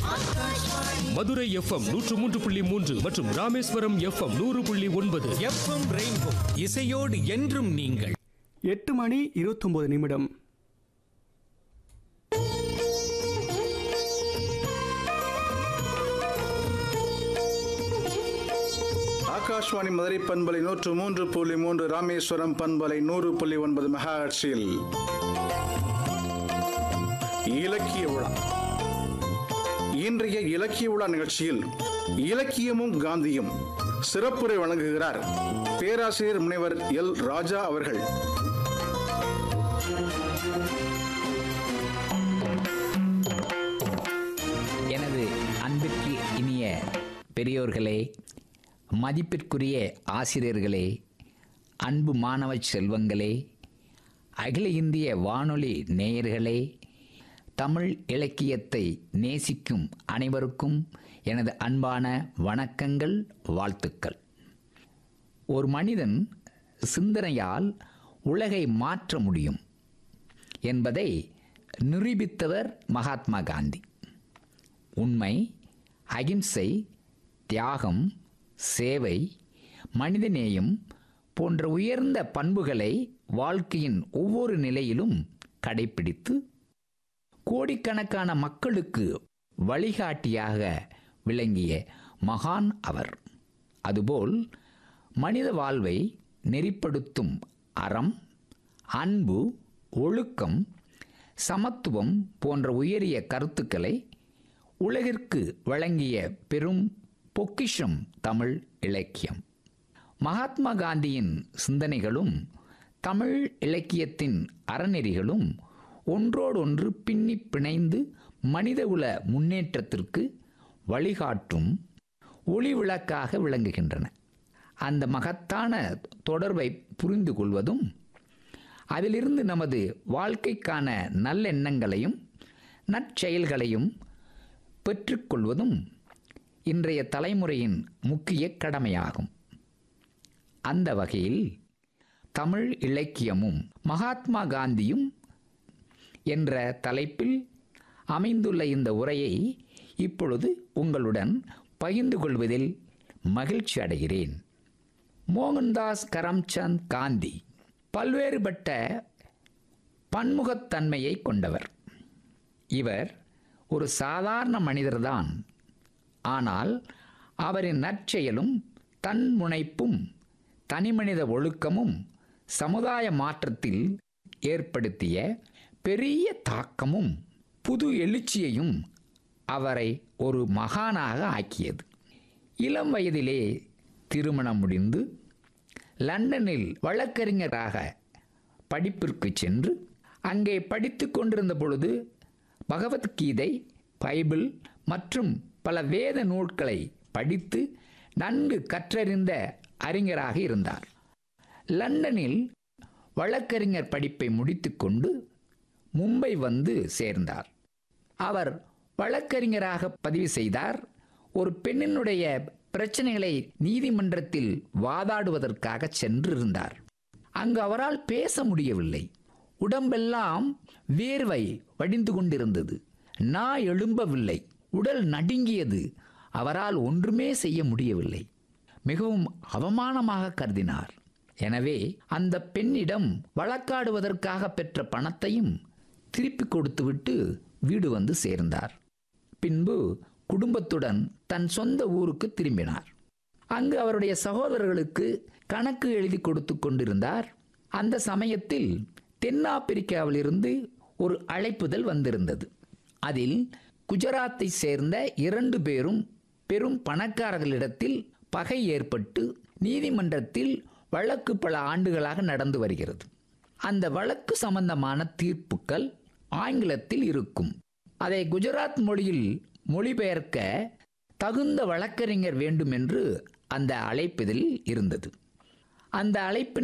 Madurai FM நூற்று மூன்று புள்ளி மூன்று மற்றும் ராமேஸ்வரம் எஃப்எம் நூறு புள்ளி ஒன்பது எஃப்எம் ரெயின்போ இசையோடு என்றும் நீங்கள் எட்டு மணி இருபத்தொன்பது நிமிடம் ஆகாஷ்வாணி மதுரை பண்பலை நூற்று மூன்று புள்ளி மூன்று ராமேஸ்வரம் பண்பலை நூறு புள்ளி ஒன்பது மெகாஹர்ட்ஸில் இலக்கிய விழா இன்றைய இலக்கிய விழா நிகழ்ச்சியில் இலக்கியமும் காந்தியும் சிறப்புரை வழங்குகிறார் பேராசிரியர் முனைவர் எல் ராஜா அவர்கள் எனது அன்பிற்கு இனிய பெரியோர்களே மதிப்பிற்குரிய ஆசிரியர்களே அன்பு மாணவ செல்வங்களே அகில இந்திய வானொலி நேயர்களே தமிழ் இலக்கியத்தை நேசிக்கும் அனைவருக்கும் எனது அன்பான வணக்கங்கள் வாழ்த்துக்கள் ஒரு மனிதன் சிந்தனையால் உலகை மாற்ற முடியும் என்பதை நிரூபித்தவர் மகாத்மா காந்தி உண்மை அகிம்சை தியாகம் சேவை மனிதநேயம் போன்ற உயர்ந்த பண்புகளை வாழ்க்கையின் ஒவ்வொரு நிலையிலும் கடைபிடித்து கோடிக்கணக்கான மக்களுக்கு வழிகாட்டியாக விளங்கிய மகான் அவர் அதுபோல் மனித வாழ்வை நெறிப்படுத்தும் அறம் அன்பு ஒழுக்கம் சமத்துவம் போன்ற உயரிய கருத்துக்களை உலகிற்கு வழங்கிய பெரும் பொக்கிஷம் தமிழ் இலக்கியம் மகாத்மா காந்தியின் சிந்தனைகளும் தமிழ் இலக்கியத்தின் அறநெறிகளும் ஒன்றோடொன்று பின்னி பிணைந்து மனிதகுல முன்னேற்றத்திற்கு வழிகாட்டும் ஒளி விளக்காக விளங்குகின்றன அந்த மகத்தான தொடர்பை புரிந்து கொள்வதும் அதிலிருந்து நமது வாழ்க்கைக்கான நல்லெண்ணங்களையும் நற்செயல்களையும் பெற்றுக்கொள்வதும் இன்றைய தலைமுறையின் முக்கிய கடமையாகும் அந்த வகையில் தமிழ் இலக்கியமும் மகாத்மா காந்தியும் என்ற தலைப்பில் அமைந்துள்ள இந்த உரையை இப்பொழுது உங்களுடன் பகிர்ந்து கொள்வதில் மகிழ்ச்சி அடைகிறேன் மோகன்தாஸ் கரம்சந்த் காந்தி பல்வேறுபட்ட பன்முகத்தன்மையை கொண்டவர் இவர் ஒரு சாதாரண மனிதர்தான் ஆனால் அவரின் நற்செயலும் தன்முனைப்பும் தனிமனித ஒழுக்கமும் சமுதாய மாற்றத்தில் ஏற்படுத்திய பெரிய தாக்கமும் புது எழுச்சியையும் அவரை ஒரு மகானாக ஆக்கியது இளம் வயதிலே திருமணம் முடிந்து லண்டனில் வழக்கறிஞராக படிப்பிற்கு சென்று அங்கே படித்து கொண்டிருந்த பொழுது பகவத்கீதை பைபிள் மற்றும் பல வேத நூல்களை படித்து நன்கு கற்றறிந்த அறிஞராக இருந்தார் லண்டனில் வழக்கறிஞர் படிப்பை முடித்துக்கொண்டு மும்பை வந்து சேர்ந்தார் அவர் வழக்கறிஞராக பதிவு செய்தார் ஒரு பெண்ணினுடைய பிரச்சனைகளை நீதிமன்றத்தில் வாதாடுவதற்காக சென்றிருந்தார் அங்கு அவரால் பேச முடியவில்லை உடம்பெல்லாம் வேர்வை வடிந்து கொண்டிருந்தது நா எழும்பவில்லை உடல் நடுங்கியது அவரால் ஒன்றுமே செய்ய முடியவில்லை மிகவும் அவமானமாக கருதினார் எனவே அந்த பெண்ணிடம் வழக்காடுவதற்காக பெற்ற பணத்தையும் திருப்பி கொடுத்துவிட்டு வீடு வந்து சேர்ந்தார் பின்பு குடும்பத்துடன் தன் சொந்த ஊருக்கு திரும்பினார் அங்கு அவருடைய சகோதரர்களுக்கு கணக்கு எழுதி கொடுத்து கொண்டிருந்தார் அந்த சமயத்தில் தென்னாப்பிரிக்காவிலிருந்து ஒரு அழைப்புதல் வந்திருந்தது அதில் குஜராத்தை சேர்ந்த இரண்டு பேரும் பெரும் பணக்காரர்களிடத்தில் பகை ஏற்பட்டு நீதிமன்றத்தில் வழக்கு பல ஆண்டுகளாக நடந்து வருகிறது அந்த வழக்கு சம்பந்தமான தீர்ப்புகள் ஆங்கிலத்தில் இருக்கும் அதை குஜராத் மொழியில் மொழிபெயர்க்க தகுந்த வழக்கறிஞர் வேண்டும் என்று அந்த அழைப்பிதழில் இருந்தது அந்த அழைப்பின்